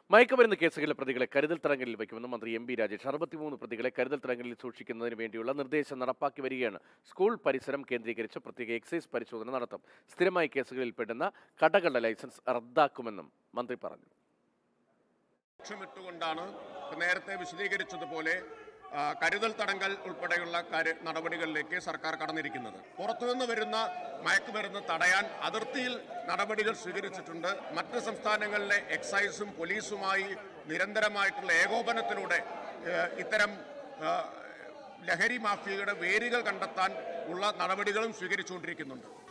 മയക്കുമരുന്ന് കേസുകളിലെ പ്രതികളെ കരുതൽ തടങ്കലിൽ വയ്ക്കുമെന്ന് മന്ത്രി എം ബി രാജേഷ് അറുപത്തിമൂന്ന് പ്രതികളെ കരുതൽ തടങ്കലിൽ സൂക്ഷിക്കുന്നതിന് വേണ്ടിയുള്ള നിർദ്ദേശം നടപ്പാക്കി വരികയാണ് സ്കൂൾ പരിസരം കേന്ദ്രീകരിച്ച് പ്രത്യേക എക്സൈസ് പരിശോധന നടത്തും സ്ഥിരമായി കേസുകളിൽ പെടുന്ന കടകളുടെ ലൈസൻസ് റദ്ദാക്കുമെന്നും മന്ത്രി പറഞ്ഞു ലക്ഷ്യമിട്ടുകൊണ്ടാണ് നേരത്തെ വിശദീകരിച്ചതുപോലെ ആ, കരുതൽ തടങ്കൽ ഉൾപ്പെടെയുള്ള കാര്യ നടപടികളിലേക്ക് സർക്കാർ കടന്നിരിക്കുന്നത് പുറത്തുനിന്ന് വരുന്ന മയക്കുമരുന്ന് തടയാൻ അതിർത്തിയിൽ നടപടികൾ സ്വീകരിച്ചിട്ടുണ്ട് മറ്റ് സംസ്ഥാനങ്ങളിലെ എക്സൈസും പോലീസുമായി നിരന്തരമായിട്ടുള്ള ഏകോപനത്തിലൂടെ ഏ, ഇത്തരം ആ, ലഹരി മാഫിയയുടെ വേരുകൾ കണ്ടെത്താൻ ഉള്ള നടപടികളും സ്വീകരിച്ചുകൊണ്ടിരിക്കുന്നുണ്ട്